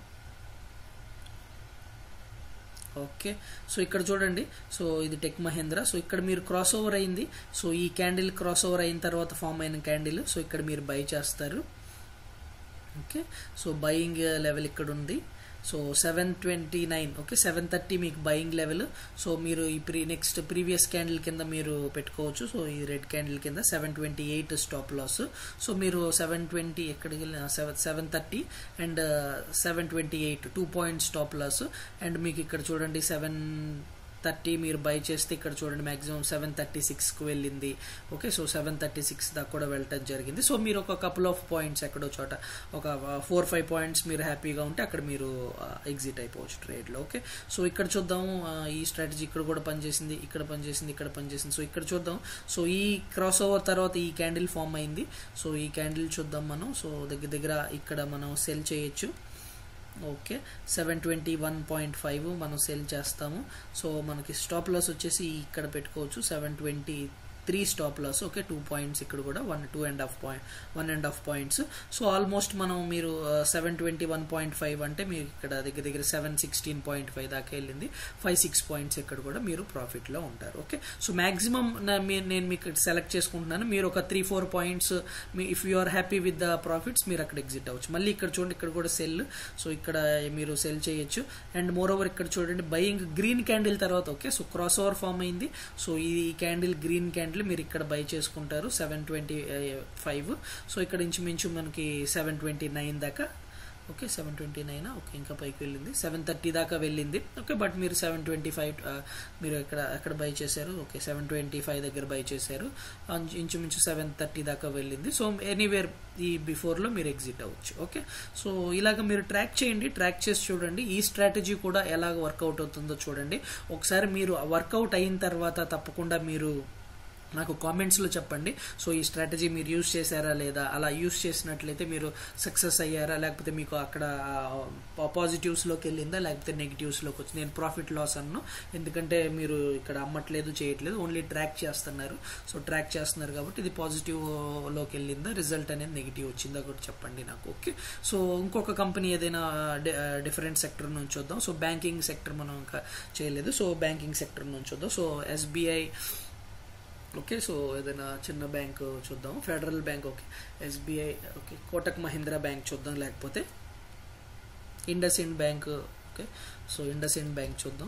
ఓకే సో ఇక్కడ చూడండి సో ఇది టెక్ మహేంద్ర సో ఇక్కడ మీరు క్రాస్ ఓవర్ అయింది సో ఈ క్యాండిల్ క్రాస్ ఓవర్ అయిన తర్వాత ఫామ్ అయిన క్యాండిల్ సో ఇక్కడ మీరు బై చేస్తారు ఓకే సో బయింగ్ లెవెల్ ఇక్కడ ఉంది so seven twenty nine okay seven thirty మీకు బయింగ్ లెవెల్ సో మీరు ఈ ప్రీ నెక్స్ట్ ప్రీవియస్ క్యాండిల్ కింద మీరు పెట్టుకోవచ్చు సో ఈ రెడ్ క్యాండిల్ కింద seven twenty eight stop loss so మీరు సెవెన్ ట్వంటీ ఎక్కడికి వెళ్ళిన seven seven thirty and seven twenty eight two point stop loss and మీకు ఇక్కడ చూడండి సెవెన్ థర్టీ మీరు బై చేస్తే ఇక్కడ చూడండి మాక్సిమం సెవెన్ థర్టీ సిక్స్కి వెళ్ళింది okay so seven thirty six దాకా కూడా వెళ్ళటం జరిగింది సో మీరు ఒక కపుల్ ఆఫ్ పాయింట్స్ ఎక్కడో చోట ఒక ఫోర్ ఫైవ్ పాయింట్స్ మీరు హ్యాపీగా ఉంటే అక్కడ మీరు ఎగ్జిట్ అయిపోవచ్చు ట్రేడ్లో ఓకే సో ఇక్కడ చూద్దాం ఈ స్ట్రాటజీ ఇక్కడ కూడా పనిచేసింది ఇక్కడ పనిచేసింది ఇక్కడ పనిచేసింది సో ఇక్కడ చూద్దాం సో ఈ క్రాస్ ఓవర్ తర్వాత ఈ క్యాండిల్ ఫామ్ అయింది సో ఈ క్యాండిల్ చూద్దాం మనం సో దగ్గర దగ్గర ఇక్కడ మనం సెల్ చేయొచ్చు okay seven twenty one point five మనం సెల్ చేస్తాము సో మనకి స్టాప్ లాస్ వచ్చేసి ఇక్కడ పెట్టుకోవచ్చు seven twenty three stop loss okay two points ఇక్కడ కూడా one two and half point one and half points so almost మనం మీరు seven twenty one point five అంటే మీరు ఇక్కడ దగ్గర దగ్గర సెవెన్ సిక్స్టీన్ పాయింట్ ఫైవ్ దాకా వెళ్ళింది ఫైవ్ సిక్స్ పాయింట్స్ ఇక్కడ కూడా మీరు ప్రాఫిట్లో ఉంటారు ఓకే సో మాక్సిమం నేను మీకు సెలెక్ట్ చేసుకుంటున్నాను మీరు ఒక త్రీ ఫోర్ పాయింట్స్ మీ if you are happy with the profits మీరు అక్కడ ఎగ్జిట్ అవ్వచ్చు మళ్ళీ ఇక్కడ చూడండి ఇక్కడ కూడా సెల్ సో ఇక్కడ మీరు సెల్ చేయొచ్చు అండ్ మోర్ ఓవర్ ఇక్కడ చూడండి బయింగ్ గ్రీన్ క్యాండిల్ తర్వాత okay so cross over form అయింది సో ఈ క్యాండిల్ గ్రీన్ క్యాండిల్ మీరు ఇక్కడ బై చేసుకుంటారు సెవెన్ ట్వంటీ ఫైవ్ సో ఇక్కడ ఇంచుమించు మనకి సెవెన్ ట్వంటీ నైన్ దాకా okay seven twenty nine okay ఇంకా పైకి వెళ్ళింది సెవెన్ థర్టీ దాకా వెళ్ళింది ఓకే బట్ మీరు సెవెన్ ట్వంటీ ఫైవ్ మీరు ఎక్కడ ఎక్కడ బై చేశారు ఓకే సెవెన్ ట్వంటీ ఫైవ్ దగ్గర బై చేశారు అంచు- ఇంచుమించు సెవెన్ థర్టీ దాకా వెళ్ళింది సో ఎనీవేర్ ఈ బిఫోర్లో మీరు ఎగ్జిట్ అవ్వచ్చు ఓకే సో ఇలాగ మీరు ట్రాక్ చేయండి ట్రాక్ చేసి చూడండి ఈ స్ట్రాటజీ కూడా ఎలాగ వర్కౌట్ అవుతుందో చూడండి ఒకసారి మీరు వర్కౌట్ అయిన తర్వాత తప్పకుండా మీరు నాకు కామెంట్స్లో చెప్పండి సో ఈ స్ట్రాటజీ మీరు యూస్ చేశారా లేదా అలా యూస్ చేసినట్లయితే మీరు సక్సెస్ అయ్యారా లేకపోతే మీకు అక్కడ పాజిటివ్స్లోకి వెళ్ళిందా లేకపోతే నెగిటివ్స్లోకి వచ్చి నేను ప్రాఫిట్ లాస్ అన్ను ఎందుకంటే మీరు ఇక్కడ అమ్మట్లేదు చేయట్లేదు ఓన్లీ ట్రాక్ చేస్తున్నారు సో ట్రాక్ చేస్తున్నారు కాబట్టి ఇది పాజిటివ్లోకి వెళ్ళిందా రిజల్ట్ అనేది నెగిటివ్ వచ్చిందా కూడా చెప్పండి నాకు ఓకే సో ఇంకొక కంపెనీ ఏదైనా డిఫరెంట్ సెక్టర్ నుంచి చూద్దాం సో బ్యాంకింగ్ సెక్టర్ మనం ఇంకా చేయలేదు సో బ్యాంకింగ్ సెక్టర్ నుంచి చూద్దాం సో ఎస్బీఐ ఓకే సో ఏదైనా చిన్న బ్యాంక్ చూద్దాం Federal Bank okay SBI okay Kotak Mahindra Bank చూద్దాం లేకపోతే IndusInd Bank okay so IndusInd Bank చూద్దాం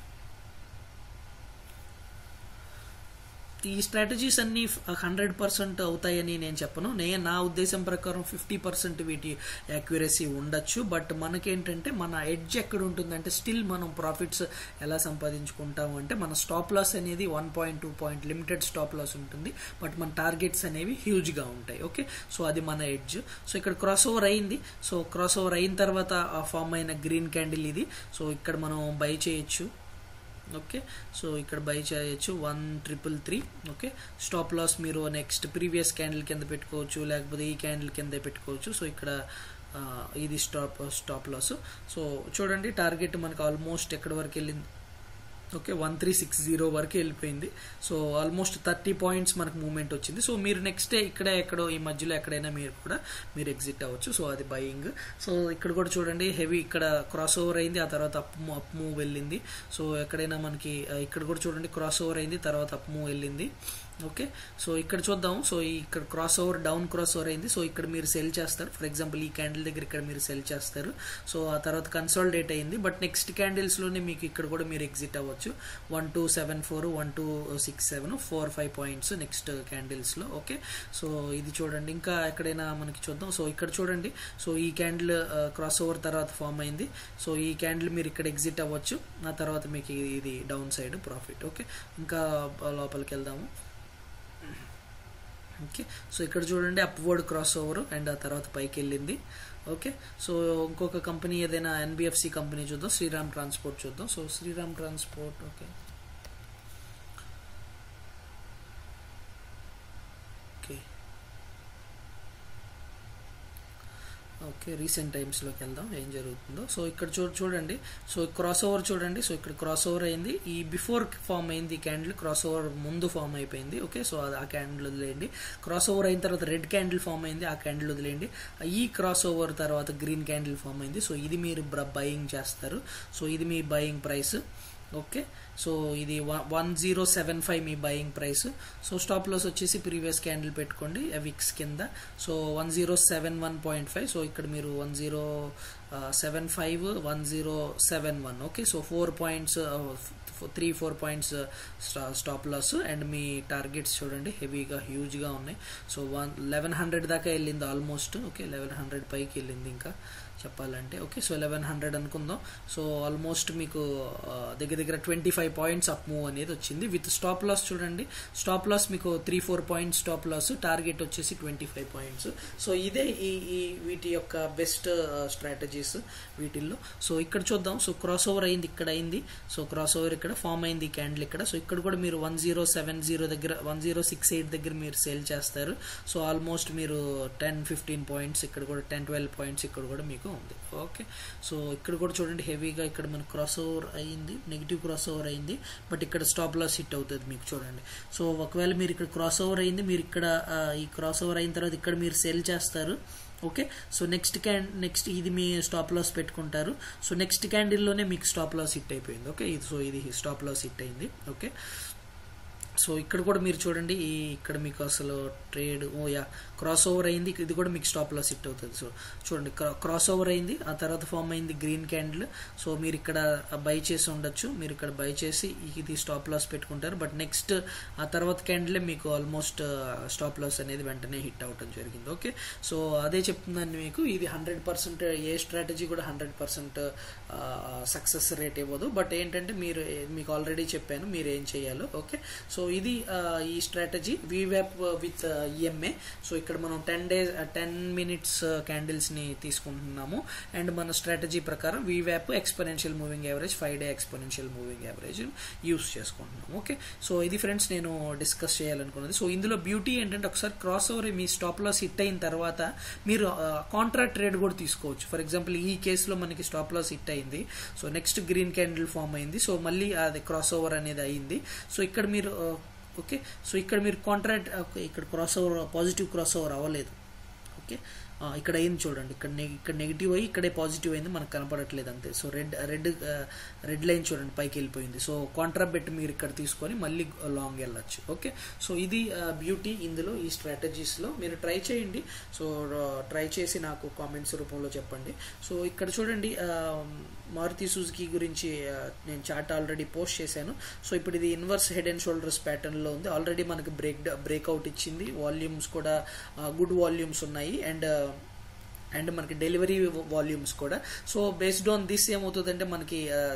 ఈ స్ట్రాటజీస్ అన్ని హండ్రెడ్ పర్సెంట్ అవుతాయని నేను చెప్పను నేను నా ఉద్దేశం ప్రకారం ఫిఫ్టీ పర్సెంట్ వీటి యాక్యురసీ ఉండొచ్చు బట్ మనకేంటంటే మన ఎడ్జ్ ఎక్కడ ఉంటుందంటే స్టిల్ మనం ప్రాఫిట్స్ ఎలా సంపాదించుకుంటాము అంటే మన స్టాప్ లాస్ అనేది one point two point limited stop loss ఉంటుంది బట్ మన టార్గెట్స్ అనేవి హ్యూజ్గా ఉంటాయి ఓకే సో అది మన ఎడ్జ్ సో ఇక్కడ క్రాస్ ఓవర్ అయింది సో క్రాస్ ఓవర్ అయిన తర్వాత ఆ ఫామ్ అయిన గ్రీన్ క్యాండిల్ ఇది సో ఇక్కడ మనం బై చేయొచ్చు ఓకే సో ఇక్కడ బై చేయొచ్చు one triple three okay stop loss మీరు నెక్స్ట్ ప్రీవియస్ క్యాండిల్ కింద పెట్టుకోవచ్చు లేకపోతే ఈ క్యాండిల్ కింద పెట్టుకోవచ్చు సో ఇక్కడ ఆ, ఇది స్టాప్ స్టాప్ లాస్ సో చూడండి టార్గెట్ మనకు ఆల్మోస్ట్ ఎక్కడి వరకు వెళ్ళింది okay one three six zero వరకు వెళ్ళిపోయింది సో ఆల్మోస్ట్ థర్టీ పాయింట్స్ మనకు మూవ్మెంట్ వచ్చింది సో మీరు నెక్స్ట్ డే ఇక్కడే ఎక్కడో ఈ మధ్యలో ఎక్కడైనా మీరు కూడా మీరు ఎగ్జిట్ అవ్వచ్చు సో అది బయింగ్ సో ఇక్కడ కూడా చూడండి హెవీ ఇక్కడ క్రాస్ ఓవర్ అయింది ఆ తర్వాత అప్ అప్ మూవ్ వెళ్ళింది సో ఎక్కడైనా మనకి ఆ, ఇక్కడ కూడా చూడండి క్రాస్ ఓవర్ అయింది తర్వాత అప్ మూవ్ వెళ్ళింది ఓకే సో ఇక్కడ చూద్దాం సో ఈ ఇక్కడ cross over down cross over అయింది సో ఇక్కడ మీరు సెల్ చేస్తారు ఫర్ ఎగ్జాంపుల్ ఈ క్యాండిల్ దగ్గర ఇక్కడ మీరు సెల్ చేస్తారు సో ఆ తర్వాత కన్సాలిడేట్ అయింది బట్ నెక్స్ట్ క్యాండిల్స్లోనే మీకు ఇక్కడ కూడా మీరు ఎగ్జిట్ అవ్వచ్చు one two seven four one two six seven four five points next క్యాండిల్స్లో ఓకే సో ఇది చూడండి ఇంకా ఎక్కడైనా మనకి చూద్దాం సో ఇక్కడ చూడండి సో ఈ క్యాండిల్ క్రాస్ ఓవర్ తర్వాత ఫామ్ అయింది సో ఈ క్యాండిల్ మీరు ఇక్కడ ఎగ్జిట్ అవ్వచ్చు ఆ తర్వాత మీకు ఇది డౌన్ సైడ్ ప్రాఫిట్ ఓకే ఇంకా లోపలికి వెళ్దాము ఓకే సో ఇక్కడ చూడండి అప్వర్డ్ క్రాస్ ఓవర్ అండ్ ఆ తర్వాత పైకి వెళ్ళింది ఓకే సో ఇంకొక కంపెనీ ఏదైనా ఎన్బిఎఫ్సి కంపెనీ చూద్దాం శ్రీరామ్ ట్రాన్స్పోర్ట్ చూద్దాం so Shriram Transport okay okay okay recent టైమ్స్లోకి వెళ్దాం ఏం జరుగుతుందో సో ఇక్కడ చూ చూడండి సో క్రాస్ ఓవర్ చూడండి సో ఇక్కడ క్రాస్ ఓవర్ అయింది ఈ బిఫోర్ ఫామ్ అయింది ఈ క్యాండిల్ క్రాస్ ఓవర్ ముందు ఫామ్ అయిపోయింది ఓకే సో అది ఆ క్యాండిల్ వదిలేయండి క్రాస్ ఓవర్ అయిన తర్వాత రెడ్ క్యాండిల్ ఫామ్ అయింది ఆ క్యాండిల్ వదిలేయండి ఈ క్రాస్ ఓవర్ తర్వాత గ్రీన్ క్యాండిల్ ఫామ్ అయింది సో ఇది మీరు బయింగ్ చేస్తారు సో ఇది మీ బయింగ్ ప్రైస్ ఓకే సో ఇది వన్ జీరో సెవెన్ ఫైవ్ మీ buying price so stop loss వచ్చేసి ప్రీవియస్ క్యాండిల్ పెట్టుకోండి విక్స్ కింద so one zero seven one point five so ఇక్కడ మీరు one zero seven five one zero seven one okay so four points three four points stop loss and మీ targets చూడండి హెవీగా హ్యూజ్గా ఉన్నాయి so one eleven hundred దాకా వెళ్ళింది almost okay eleven hundred పైకి వెళ్ళింది ఇంకా చెప్పాలంటే ఓకే సో లెవెన్ హండ్రెడ్ అనుకుందాం సో ఆల్మోస్ట్ మీకు ఆ, దగ్గర దగ్గర twenty five points up move అనేది వచ్చింది విత్ స్టాప్ లాస్ చూడండి స్టాప్ లాస్ మీకు three four points stop loss target వచ్చేసి ట్వంటీ ఫైవ్ పాయింట్స్ సో ఇదే ఈ ఈ వీటి యొక్క బెస్ట్ స్ట్రాటజీస్ వీటిల్లో సో ఇక్కడ చూద్దాం సో క్రాస్ ఓవర్ అయింది ఇక్కడ అయింది సో క్రాస్ ఓవర్ ఇక్కడ ఇక్కడ ఫామ్ అయింది ఈ క్యాండిల్ ఇక్కడ సో ఇక్కడ కూడా మీరు వన్ జీరో సెవెన్ జీరో దగ్గర వన్ జీరో సిక్స్ ఎయిట్ దగ్గర మీరు సేల్ చేస్తారు సో ఆల్మోస్ట్ మీరు టెన్ ఫిఫ్టీన్ పాయింట్స్ ఇక్కడ కూడా టెన్ ట్వెల్వ్ పాయింట్స్ ఇక్కడ కూడా మీకు ఉంది ఓకే సో ఇక్కడ కూడా చూడండి హెవీగా ఇక్కడ మన క్రాస్ ఓవర్ అయింది నెగిటివ్ క్రాస్ ఓవర్ అయింది బట్ ఇక్కడ స్టాప్ లాస్ హిట్ అవుతుంది మీకు చూడండి సో ఒకవేళ మీరు ఇక్కడ క్రాస్ ఓవర్ అయింది మీరు ఇక్కడ ఆ, ఈ క్రాస్ ఓవర్ అయిన తర్వాత ఇక్కడ మీరు సెల్ చేస్తారు okay so next can next ఇది మీ స్టాప్ లాస్ పెట్టుకుంటారు సో నెక్స్ట్ క్యాండిల్లోనే మీకు స్టాప్ లాస్ హిట్ అయిపోయింది ఓకే ఇది సో ఇది స్టాప్ లాస్ హిట్ అయింది ఓకే సో ఇక్కడ కూడా మీరు చూడండి ఈ ఇక్కడ మీకు అసలు ట్రేడ్ ఓ యా క్రాస్ ఓవర్ అయింది ఇది కూడా మీకు స్టాప్ లాస్ హిట్ అవుతుంది సో చూడండి క్రాస్ ఓవర్ అయింది ఆ తర్వాత ఫామ్ అయింది గ్రీన్ క్యాండిల్ సో మీరు ఇక్కడ బై చేసి ఉండొచ్చు మీరు ఇక్కడ బై చేసి ఇది స్టాప్ లాస్ పెట్టుకుంటారు బట్ నెక్స్ట్ ఆ తర్వాత క్యాండిలే మీకు ఆల్మోస్ట్ స్టాప్ లాస్ అనేది వెంటనే హిట్ అవటం జరిగింది ఓకే సో అదే చెప్తున్నాను మీకు ఇది హండ్రెడ్ పర్సెంట్ ఏ స్ట్రాటజీ కూడా హండ్రెడ్ పర్సెంట్ సక్సెస్ రేట్ ఇవ్వదు బట్ ఏంటంటే మీరు మీకు ఆల్రెడీ చెప్పాను మీరు ఏం చేయాలో ఓకే సో ఇది ఆ, ఈ స్ట్రాటజీ వీవ్యాప్ విత్ ఈఎంఏ సో ఇక్కడ మనం ten days ten minutes candles ని తీసుకుంటున్నాము అండ్ మన స్ట్రాటజీ ప్రకారం వీవ్యాప్ exponential moving average five day exponential moving average use చేసుకుంటున్నాం ఓకే సో ఇది ఫ్రెండ్స్ నేను డిస్కస్ చేయాలనుకున్నది సో ఇందులో బ్యూటీ ఏంటంటే ఒకసారి క్రాస్ ఓవర్ మీ స్టాప్ లాస్ హిట్ అయిన తర్వాత మీరు కాంట్రాక్ట్ ట్రేడ్ కూడా తీసుకోవచ్చు ఫర్ ఎగ్జాంపుల్ ఈ కేసులో మనకి స్టాప్ లాస్ హిట్ అయింది so next green candle form అయింది సో మళ్ళీ అది క్రాస్ ఓవర్ అనేది అయింది సో ఇక్కడ మీరు ఓకే సో ఇక్కడ మీరు కాంట్రాక్ట్ ఇక్కడ cross over positive cross over అవ్వలేదు ఓకే ఆ, ఇక్కడ అయింది చూడండి ఇక్కడ నె- ఇక్కడ నెగిటివ్ అయ్యి ఇక్కడే పాజిటివ్ అయింది మనకు కనపడట్లేదు అంతే so red red red line చూడండి పైకి వెళ్ళిపోయింది సో కాంట్రా బెట్ మీరు ఇక్కడ తీసుకొని మళ్ళీ లాంగ్ వెళ్ళొచ్చు ఓకే సో ఇది బ్యూటీ ఇందులో ఈ స్ట్రాటజీస్లో మీరు ట్రై చేయండి సో ట్రై చేసి నాకు కామెంట్స్ రూపంలో చెప్పండి సో ఇక్కడ చూడండి ఆ, మారుతి సుజుకి గురించి ఆ, నేను చార్ట్ ఆల్రెడీ పోస్ట్ చేశాను సో ఇప్పుడు ఇది inverse head and shoulders pattern లో ఉంది ఆల్రెడీ మనకి బ్రేక్ బ్రేక్అవుట్ ఇచ్చింది వాల్యూమ్స్ కూడా గుడ్ వాల్యూమ్స్ ఉన్నాయి అండ్ అండ్ మనకి డెలివరీ వాల్యూమ్స్ కూడా సో బేస్డ్ ఆన్ దిస్ ఏమవుతుందంటే మనకి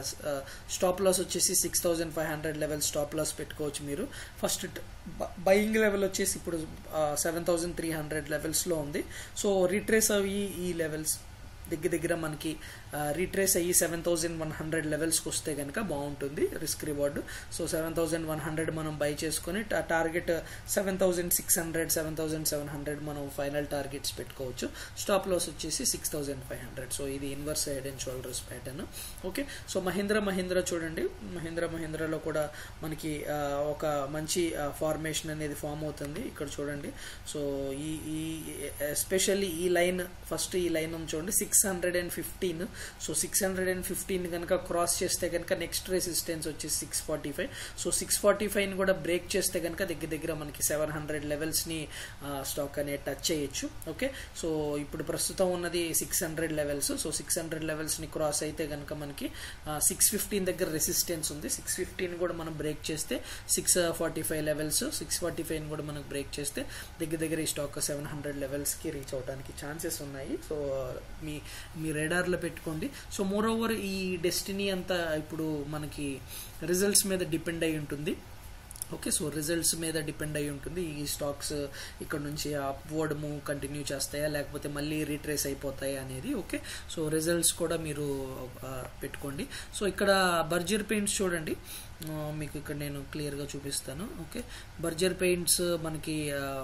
స్టాప్ లాస్ వచ్చేసి six thousand five hundred level stop loss పెట్టుకోవచ్చు మీరు ఫస్ట్ బయింగ్ లెవెల్ వచ్చేసి ఇప్పుడు సెవెన్ థౌజండ్ త్రీ హండ్రెడ్ లెవెల్స్లో ఉంది సో రీట్రేస్ అవి ఈ లెవెల్స్ దగ్గర దగ్గర మనకి రీట్రేస్ అయ్యి సెవెన్ థౌజండ్ వన్ హండ్రెడ్ లెవెల్స్కి వస్తే కనుక బాగుంటుంది risk reward so seven thousand one hundred మనం బై చేసుకొని target seven thousand six hundred seven thousand seven hundred మనం ఫైనల్ టార్గెట్స్ పెట్టుకోవచ్చు స్టాప్ లాస్ వచ్చేసి six thousand five hundred so ఇది inverse head and shoulders pattern okay so Mahindra Mahindra చూడండి మహీంద్రా మహీంద్రాలో కూడా మనకి ఆ, ఒక మంచి ఫార్మేషన్ అనేది ఫామ్ అవుతుంది ఇక్కడ చూడండి సో ఈ ఈ ఎస్పెషల్లీ ఈ లైన్ ఫస్ట్ ఈ లైన్ ఉంది చూడండి six hundred and fifteen so six hundred and fifteen కనుక క్రాస్ చేస్తే కనుక నెక్స్ట్ రెసిస్టెన్స్ వచ్చేసి six forty five so six forty five కూడా బ్రేక్ చేస్తే కనుక దగ్గర దగ్గర మనకి సెవెన్ హండ్రెడ్ లెవెల్స్ని స్టాక్ అనేది టచ్ చేయొచ్చు ఓకే సో ఇప్పుడు ప్రస్తుతం ఉన్నది six hundred levels so six hundred లెవెల్స్ని క్రాస్ అయితే కనుక మనకి సిక్స్ ఫిఫ్టీన్ దగ్గర రెసిస్టెన్స్ ఉంది సిక్స్ ఫిఫ్టీన్ కూడా మనం బ్రేక్ చేస్తే six forty five levels six forty five కూడా మనకు బ్రేక్ చేస్తే దగ్గర దగ్గర ఈ స్టాక్ సెవెన్ హండ్రెడ్ లెవెల్స్కి రీచ్ అవడానికి ఛాన్సెస్ ఉన్నాయి సో మీ మీ రెడార్లో పెట్టుకోండి సో మోర్ ఓవర్ ఈ డెస్టినీ అంతా ఇప్పుడు మనకి రిజల్ట్స్ మీద డిపెండ్ అయి ఉంటుంది ఓకే సో రిజల్ట్స్ మీద డిపెండ్ అయి ఉంటుంది ఈ స్టాక్స్ ఇక్కడ నుంచి అప్వర్డ్ మూవ్ కంటిన్యూ చేస్తాయా లేకపోతే మళ్ళీ రీట్రేస్ అయిపోతాయా అనేది ఓకే సో రిజల్ట్స్ కూడా మీరు ఆ, పెట్టుకోండి సో ఇక్కడ బర్జర్ పెయింట్స్ చూడండి ఆ, మీకు ఇక్కడ నేను క్లియర్గా చూపిస్తాను ఓకే బర్జర్ పెయింట్స్ మనకి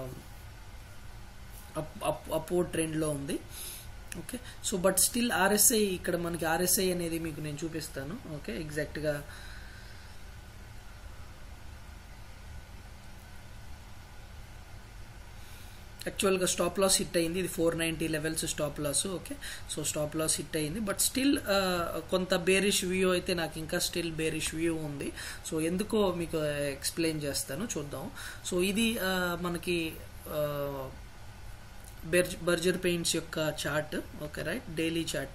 అప్ అప్ అప్వర్డ్ ట్రెండ్లో ఉంది okay so but still RSI ఇక్కడ మనకి ఆర్ఎస్ఐ అనేది మీకు నేను చూపిస్తాను ఓకే ఎగ్జాక్ట్గా యాక్చువల్గా స్టాప్ లాస్ హిట్ అయింది ఇది four ninety levels stop loss okay so stop loss hit అయింది బట్ స్టిల్ కొంత బేరిష్ వ్యూ అయితే నాకు ఇంకా స్టిల్ బేరిష్ వ్యూ ఉంది సో ఎందుకో మీకు ఎక్స్ప్లెయిన్ చేస్తాను చూద్దాం సో ఇది ఆ, మనకి బెర్జ్ బర్జర్ పెయింట్స్ యొక్క chart okay right daily chart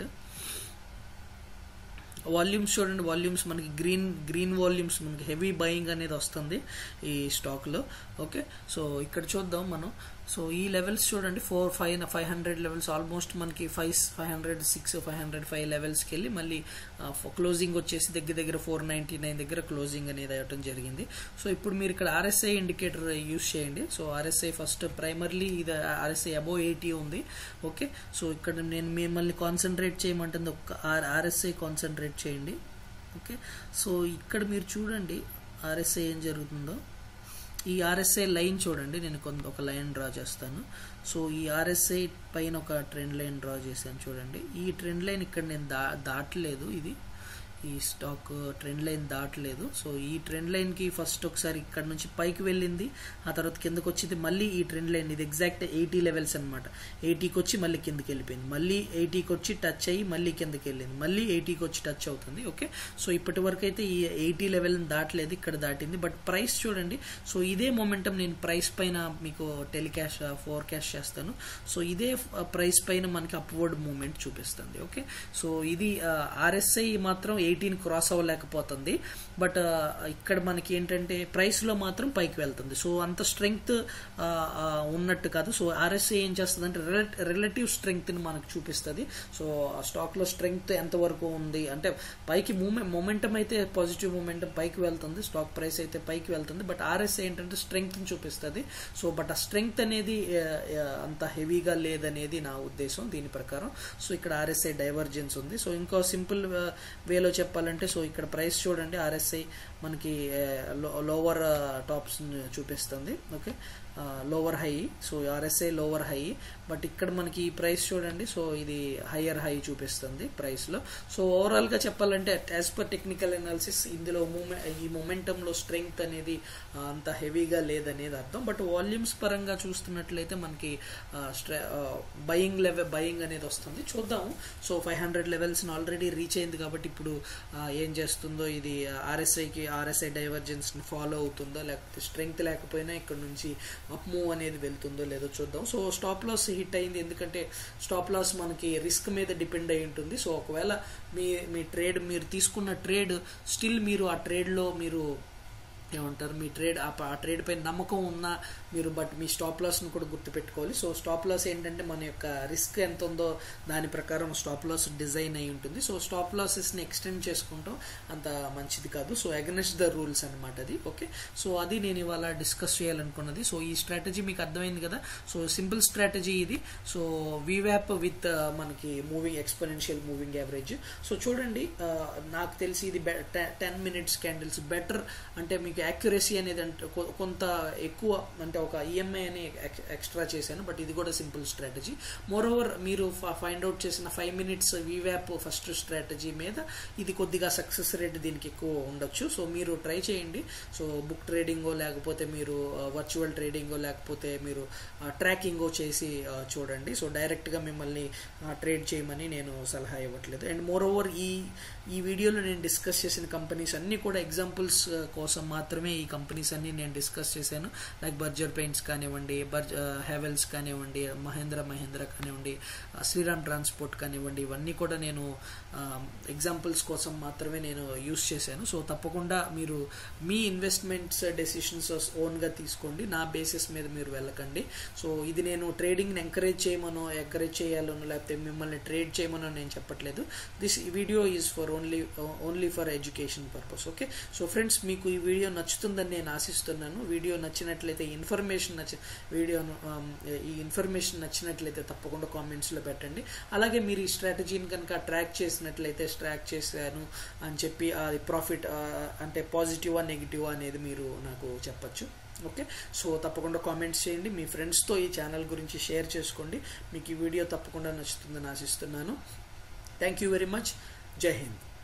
volumes చూడండి వాల్యూమ్స్ మనకి గ్రీన్ గ్రీన్ వాల్యూమ్స్ మనకి హెవీ బయింగ్ అనేది వస్తుంది ఈ స్టాక్లో ఓకే సో ఇక్కడ చూద్దాం మనం సో ఈ లెవెల్స్ చూడండి four five five hundred levels almost మనకి five five hundred six five hundred five లెవెల్స్కి వెళ్ళి మళ్ళీ క్లోజింగ్ వచ్చేసి దగ్గర దగ్గర ఫోర్ నైంటీ నైన్ దగ్గర క్లోజింగ్ అనేది అవ్వటం జరిగింది సో ఇప్పుడు మీరు ఇక్కడ ఆర్ఎస్ఐ ఇండికేటర్ యూస్ చేయండి సో ఆర్ఎస్ఐ ఫస్ట్ ప్రైమర్లీ ఇది ఆర్ఎస్ఐ అబోవ్ ఎయిటీ ఉంది ఓకే సో ఇక్కడ నేను మిమ్మల్ని కాన్సన్ట్రేట్ చేయమంటుంది ఒక్క ఆర్ఎస్ఐ కాన్సన్ట్రేట్ చేయండి ఓకే సో ఇక్కడ మీరు చూడండి ఆర్ఎస్ఐ ఏం జరుగుతుందో ఈ ఆర్ఎస్ఐ లైన్ చూడండి నేను కొంత ఒక లైన్ డ్రా చేస్తాను సో ఈ ఆర్ఎస్ఐ పైన ఒక ట్రెండ్ లైన్ డ్రా చేశాను చూడండి ఈ ట్రెండ్ లైన్ ఇక్కడ నేను దా దాటలేదు ఇది ఈ స్టాక్ ట్రెండ్ లైన్ దాటలేదు సో ఈ ట్రెండ్ లైన్కి ఫస్ట్ ఒకసారి ఇక్కడ నుంచి పైకి వెళ్ళింది ఆ తర్వాత కిందకు వచ్చింది మళ్ళీ ఈ ట్రెండ్ లైన్ ఇది ఎగ్జాక్ట్ ఎయిటీ లెవెల్స్ అనమాట ఎయిటీకి వచ్చి మళ్ళీ కిందకి వెళ్ళిపోయింది మళ్ళీ ఎయిటీకి వచ్చి టచ్ అయ్యి మళ్ళీ కిందకి వెళ్ళింది మళ్ళీ ఎయిటీకి వచ్చి టచ్ అవుతుంది ఓకే సో ఇప్పటి వరకు అయితే ఈ ఎయిటీ లెవెల్ దాటలేదు ఇక్కడ దాటింది బట్ ప్రైస్ చూడండి సో ఇదే మొమెంటం నేను ప్రైస్ పైన మీకు టెలికాష్ ఫోర్కాస్ట్ చేస్తాను సో ఇదే ప్రైస్ పైన మనకి అప్వర్డ్ మూమెంట్ చూపిస్తుంది ఓకే సో ఇది ఆర్ఎస్ఐ మాత్రం ఎయిటీన్ క్రాస్ అవ్వలేకపోతుంది బట్ ఇక్కడ మనకి ఏంటంటే ప్రైస్లో మాత్రం పైకి వెళ్తుంది సో అంత స్ట్రెంగ్త్ ఉన్నట్టు కాదు సో ఆర్ఎస్ఐ ఏం చేస్తుంది అంటే రిలేటివ్ స్ట్రెంగ్త్ని మనకు చూపిస్తుంది సో ఆ స్టాక్లో స్ట్రెంగ్త్ ఎంతవరకు ఉంది అంటే పైకి మూమెంట్ మొమెంటం అయితే పాజిటివ్ మూమెంటం పైకి వెళ్తుంది స్టాక్ ప్రైస్ అయితే పైకి వెళ్తుంది బట్ ఆర్ఎస్ఐ ఏంటంటే స్ట్రెంగ్త్ని చూపిస్తుంది సో బట్ ఆ స్ట్రెంగ్త్ అనేది అంత హెవీగా లేదనేది నా ఉద్దేశం దీని ప్రకారం సో ఇక్కడ ఆర్ఎస్ఐ డైవర్జెన్స్ ఉంది సో ఇంకో సింపుల్ వేలో చెప్పాలంటే సో ఇక్కడ ప్రైస్ చూడండి ఆర్ఎస్ఐ మనకి లోవర్ టాప్స్ చూపిస్తుంది okay lower high so RSI lower high but ఇక్కడ మనకి ఈ ప్రైస్ చూడండి సో ఇది హయ్యర్ హై చూపిస్తుంది ప్రైస్లో సో ఓవరాల్గా చెప్పాలంటే యాజ్ పర్ టెక్నికల్ అనాలిసిస్ ఇందులో మూమెంట్ ఈ మొమెంటంలో స్ట్రెంగ్త్ అనేది అంత హెవీగా లేదనేది అర్థం బట్ వాల్యూమ్స్ పరంగా చూస్తున్నట్లయితే మనకి బయింగ్ లెవెల్ బయింగ్ అనేది వస్తుంది చూద్దాము సో ఫైవ్ హండ్రెడ్ లెవెల్స్ని ఆల్రెడీ రీచ్ అయింది కాబట్టి ఇప్పుడు ఏం చేస్తుందో ఇది ఆర్ఎస్ఐకి ఆర్ఎస్ఐ డైవర్జెన్స్ని ఫాలో అవుతుందో లేకపోతే స్ట్రెంగ్త్ లేకపోయినా ఇక్కడ నుంచి అప్ మూవ్ అనేది వెళ్తుందో లేదో చూద్దాం సో స్టాప్ లాస్ హిట్ అయింది ఎందుకంటే స్టాప్ లాస్ మనకి రిస్క్ మీద డిపెండ్ అయి ఉంటుంది సో ఒకవేళ మీ మీ ట్రేడ్ మీరు తీసుకున్న ట్రేడ్ స్టిల్ మీరు ఆ ట్రేడ్లో మీరు ఏమంటారు మీ ట్రేడ్ ఆ ట్రేడ్ పైన నమ్మకం ఉన్నా మీరు బట్ మీ స్టాప్ లాస్ను కూడా గుర్తుపెట్టుకోవాలి సో స్టాప్ లాస్ ఏంటంటే మన యొక్క రిస్క్ ఎంత ఉందో దాని ప్రకారం స్టాప్ లాస్ డిజైన్ అయి ఉంటుంది సో స్టాప్ లాసెస్ని ఎక్స్టెండ్ చేసుకుంటాం అంత మంచిది కాదు సో అగనెస్ట్ ద రూల్స్ అనమాట అది ఓకే సో అది నేను ఇవాళ డిస్కస్ చేయాలనుకున్నది సో ఈ స్ట్రాటజీ మీకు అర్థమైంది కదా సో సింపుల్ స్ట్రాటజీ ఇది సో వీవ్యాప్ విత్ మనకి moving exponential moving average so చూడండి నాకు తెలిసి ఇది టెన్ మినిట్స్ క్యాండిల్స్ బెటర్ అంటే మీకు యాక్యురసీ అనేది అంటే కొంత ఎక్కువ అంటే ఒక ఈఎంఐ అని ఎక్స్ట్రా చేశాను బట్ ఇది కూడా సింపుల్ స్ట్రాటజీ మోర్ ఓవర్ మీరు ఫైండ్ అవుట్ చేసిన ఫైవ్ మినిట్స్ వీవ్యాప్ ఫస్ట్ స్ట్రాటజీ మీద ఇది కొద్దిగా సక్సెస్ రేట్ దీనికి ఎక్కువ ఉండొచ్చు సో మీరు ట్రై చేయండి సో బుక్ ట్రేడింగో లేకపోతే మీరు వర్చువల్ ట్రేడింగో లేకపోతే మీరు ట్రాకింగో చేసి చూడండి సో డైరెక్ట్గా మిమ్మల్ని ట్రేడ్ చేయమని నేను సలహా ఇవ్వట్లేదు అండ్ మోర్ ఓవర్ ఈ ఈ వీడియోలో నేను డిస్కస్ చేసిన కంపెనీస్ అన్నీ కూడా ఎగ్జాంపుల్స్ కోసం మాత్రమే ఈ కంపెనీస్ అన్ని నేను డిస్కస్ చేశాను లైక్ బర్జర్ పెయింట్స్ కానివ్వండి బర్జ్ హెవెల్స్ కానివ్వండి మహేంద్ర మహేంద్ర కానివ్వండి శ్రీరామ్ ట్రాన్స్పోర్ట్ కానివ్వండి ఇవన్నీ కూడా నేను ఎగ్జాంపుల్స్ కోసం మాత్రమే నేను యూస్ చేశాను సో తప్పకుండా మీరు మీ ఇన్వెస్ట్మెంట్స్ డెసిషన్స్ ఓన్గా తీసుకోండి నా బేసిస్ మీద మీరు వెళ్ళకండి సో ఇది నేను ట్రేడింగ్ని ఎంకరేజ్ చేయమనో ఎంకరేజ్ చేయాలనో లేకపోతే మిమ్మల్ని ట్రేడ్ చేయమనో నేను చెప్పట్లేదు this video is for only only for education purpose okay so friends మీకు ఈ వీడియో నచ్చుతుందని నేను ఆశిస్తున్నాను వీడియో నచ్చినట్లయితే ఇన్ఫర్మేషన్ నచ్చి వీడియోను ఈ ఇన్ఫర్మేషన్ నచ్చినట్లయితే తప్పకుండా కామెంట్స్లో పెట్టండి అలాగే మీరు ఈ స్ట్రాటజీని కనుక ట్రాక్ చేసినట్లయితే ట్రాక్ చేశాను అని చెప్పి అది ప్రాఫిట్ అంటే పాజిటివా నెగిటివా అనేది మీరు నాకు చెప్పచ్చు ఓకే సో తప్పకుండా కామెంట్స్ చేయండి మీ ఫ్రెండ్స్తో ఈ ఛానల్ గురించి షేర్ చేసుకోండి మీకు ఈ వీడియో తప్పకుండా నచ్చుతుందని ఆశిస్తున్నాను థ్యాంక్ యూ వెరీ మచ్ జై హింద్